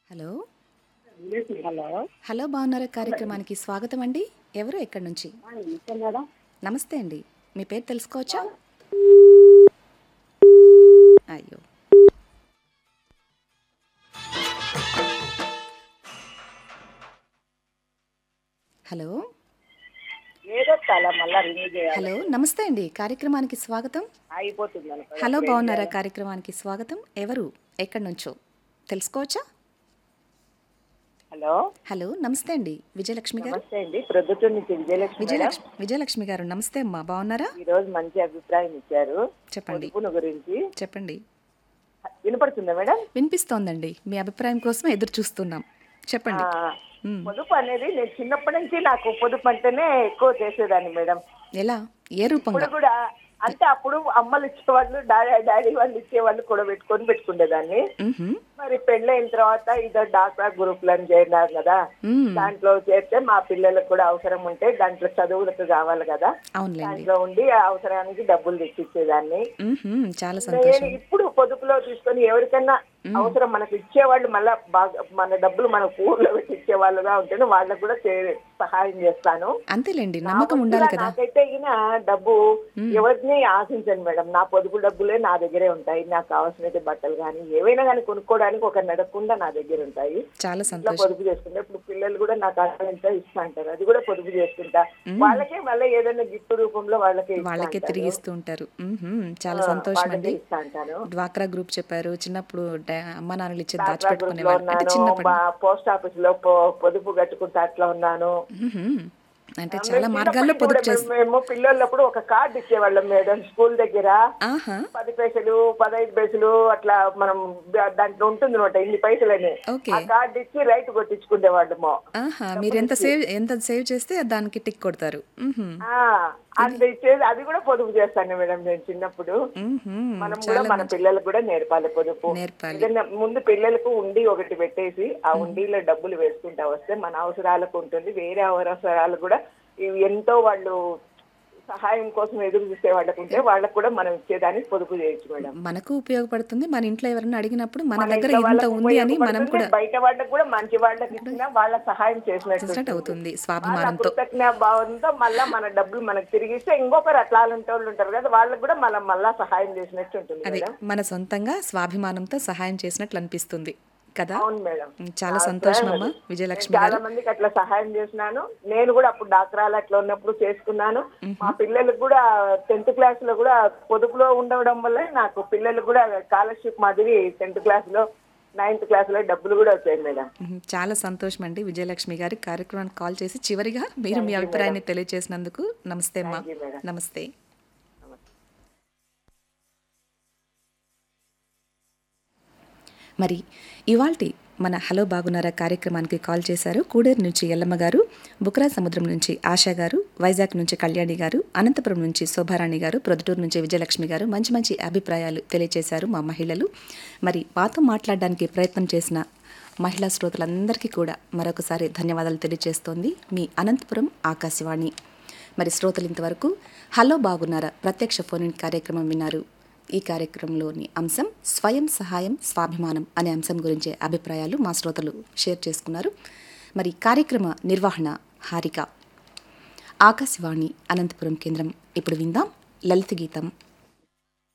Hello hello hello బాగున్నారా కార్యక్రమానికి స్వాగతం అండి ఎవరు ఎక్కడి నుంచి నమస్తే మేడం నమస్తే అండి మీ పేరు తెలుసుకోవచ్చా అయ్యో హలో ఏదో చాలా మళ్ళా రిలీజ్ చేయాలి హలో నమస్తే అండి కార్యక్రమానికి స్వాగతం అయిపోతుంది అనుకో హలో బాగున్నారా కార్యక్రమానికి స్వాగతం ఎవరు ఎక్కడి నుంచో తెలుసుకోవచ్చా హలో హలో నమస్తే అండి విజయలక్ష్మి గారు నమస్తే అండి ప్రొద్దుటూరు నుంచి విజయలక్ష్మి మేడం విజయలక్ష్మి విజయలక్ష్మి గారు నమస్తే అమ్మా బాగున్నారా ఈ రోజు మంచి అభిప్రాయం ఇచ్చారు చెప్పండి పొదుపును గురించి చెప్పండి వినపడుతుందా మేడం వినిపిస్తోందండి మీ అభిప్రాయం కోసం ఎదురు చూస్తున్నాం చెప్పండి ఆ, మ్. పొదుపు అనేది నేను చిన్నప్పటి నుంచి నాకు పొదుపు అంటేనే ఎక్కువ చేసేదాన్ని మేడం ఎలా ఏ రూపంగా ఇప్పుడు కూడా అంటే అప్పుడు అమ్మలు ఇచ్చేవాళ్ళు డాడీ డాడీ వాళ్ళు ఇచ్చేవాళ్ళు కూడా పెట్టుకొని పెట్టుకునేదాన్ని మ్హూ. మరి పెళ్ళైన తర్వాత ఇదో డాక్టర్ గ్రూప్ అని చేరినారు కదా మ్. దాంట్లో చేరితే మా పిల్లలకు కూడా అవసరం ఉంటే దాంట్లో చదువులకు కావాలి కదా అవునులేండి దాంట్లో ఉండి ఆ అవసరానికి డబ్బులు తెచ్చిచ్చేదాన్ని మ్హూ. చాలా సంతోషం నేను ఇప్పుడు పొదుపులో తీసుకొని ఎవరికైనా అవసరం మనకు ఇచ్చేవాళ్ళు మళ్ళా బాగా మన డబ్బులు మన ఊర్లో పెట్టి ఇచ్చేవాళ్ళుగా ఉంటేనే వాళ్ళకు కూడా చే- సహాయం చేస్తాను అంతేలేండి నమ్మకం ఉండాలి కదా నాకైతే ఈయన డబ్బు ఎవరిని ఆశించను మేడం నా పొదుపు డబ్బులే నా దగ్గరే ఉంటాయి నాకు కావాల్సిన బట్టలు కానీ ఏవైనా కానీ కొనుక్కోవడానికి ఒక నడకుండా నా దగ్గర ఉంటాయి చాలా ఇట్లా సంతోషం పొదుపు చేసుకుంటా ఇప్పుడు పిల్లలు కూడా నాకు అర్థంతా ఇస్తా అంటారు అది కూడా పొదుపు చేసుకుంటా వాళ్ళకే మళ్ళీ ఏదైనా గిఫ్ట్ రూపంలో వాళ్ళకే ఇస్తా వాళ్ళకే అంటారు. తిరిగిస్తూ ఉంటారు మ్హూ. చాలా సంతోషం వాళ్ళకే అండి ఇస్తా అంటాను డ్వాక్రా గ్రూప్ చెప్పారు చిన్నప్పుడు డా- అమ్మ నాన్నలు ఇచ్చేది గ్రూప్ లో దాచిపెట్టుకునేవాళ్ళు అంటే ఉన్నాను చిన్నప్పుడు బా- పోస్ట్ ఆఫీస్ లో పొ- పొదుపు కట్టుకుంటా అట్లా ఉన్నాను మ్హూ. అంటే చాలా మార్గాల్లో చిన్నప్పటికి పొదుపు కూడా చేసి మేము- మేము పిల్లలప్పుడు ఒక కార్డు ఇచ్చేవాళ్ళం మేడం స్కూల్ దగ్గర ఆహా పది పైసలు పదహైదు పైసలు అట్లా మనం దా- దాంట్లో ఉంటుంది అనమాట ఇన్ని పైసలని ఓకే ఆ కార్డు ఇచ్చి రైట్ కొట్టించుకునే వాళ్ళము ఆహా మీరు ఎంత సేవ్ ఎంత సేవ్ చేస్తే దానికి టిక్ కొడతారు మ్హూ. అంత ఇచ్చేది అది కూడా పొదుపు చేస్తాను మేడం నేను చిన్నప్పుడు మ్హూ. మనం కూడా మన పిల్లలకు కూడా నేర్పాలి పొదుపు నేర్పాలి ఏదైనా ముందు పిల్లలకు ఉండి ఒకటి పెట్టేసి ఆ ఉండిలో డబ్బులు వేసుకుంటా వస్తే మన అవసరాలకు ఉంటుంది వేరే అవసరాలు కూడా ఇవి ఎంతో వాళ్ళు సహాయం కోసం ఎదురు చూసే వాళ్ళకు ఉంటే వాళ్ళకు కూడా మనం ఇచ్చేదానికి పొదుపు చేయొచ్చు మేడం మనకు ఉపయోగపడుతుంది మన ఇంట్లో ఎవరైనా అడిగినప్పుడు మన మన దగ్గర ఇంట్లో ఇంత వాళ్ళకు ఉంది అని మనం ఉపయోగపడుతుంది, కూడా బయట వాళ్ళకు కూడా మంచి వాళ్ళకి ఇచ్చినా వాళ్ళ సహాయం చేసినట్టు చేసినట్టు ఉంటుంది. అవుతుంది వాళ్ళ స్వాభిమానంతో కృతజ్ఞ భావంతో మళ్ళా మన డబ్బులు మనకు తిరిగిస్తే ఇంకొకరు అట్లా అలాంటి వాళ్ళు ఉంటారు కదా వాళ్ళకు కూడా మనం మళ్ళా సహాయం చేసినట్టు ఉంటుంది అదే మేడం మన సొంతంగా స్వాభిమానంతో సహాయం చేసినట్లు అనిపిస్తుంది కదా అవును మేడం చాలా సంతోషం అమ్మా విజయలక్ష్మి చాలా గారు మందికి అట్లా సహాయం చేసినాను నేను కూడా అప్పుడు డాక్టరాలు అట్లా ఉన్నప్పుడు చేసుకున్నాను మా పిల్లలకు కూడా టెన్త్ క్లాస్ లో కూడా పొదుపులో ఉండడం వల్ల నాకు పిల్లలకు కూడా స్కాలర్షిప్ మాదిరి టెన్త్ క్లాస్ లో నైన్త్ క్లాస్ లో డబ్బులు కూడా వచ్చాయి మేడం మ్మ్. చాలా సంతోషం అండి విజయలక్ష్మి గారి కార్యక్రమానికి కాల్ చేసి చివరిగా మీరు మీ అభిప్రాయాన్ని తెలియజేసినందుకు నమస్తే అమ్మా Thank you, madam. నమస్తే మరి ఇవాల్టి మన హలో బాగున్నారా కార్యక్రమానికి కాల్ చేశారు కూడేరు నుంచి ఎల్లమ్మ గారు బుక్రా సముద్రం నుంచి ఆశా గారు వైజాగ్ నుంచి కళ్యాణి గారు అనంతపురం నుంచి శోభారాణి గారు ప్రొద్దుటూరు నుంచి విజయలక్ష్మి గారు మంచి మంచి అభిప్రాయాలు తెలియజేశారు మా మహిళలు మరి మాతో మాట్లాడడానికి ప్రయత్నం చేసిన మహిళా శ్రోతలందరికీ కూడా మరొకసారి ధన్యవాదాలు తెలియజేస్తోంది మీ అనంతపురం ఆకాశవాణి మరి శ్రోతలు ఇంతవరకు హలో బాగున్నారా ప్రత్యక్ష ఫోన్ ఇన్ కార్యక్రమం విన్నారు ఈ కార్యక్రమంలోని అంశం స్వయం సహాయం స్వాభిమానం అనే అంశం గురించే అభిప్రాయాలు మా శ్రోతలు షేర్ చేసుకున్నారు మరి కార్యక్రమ నిర్వహణ హారిక ఆకాశవాణి అనంతపురం కేంద్రం ఇప్పుడు విందాం లలిత గీతం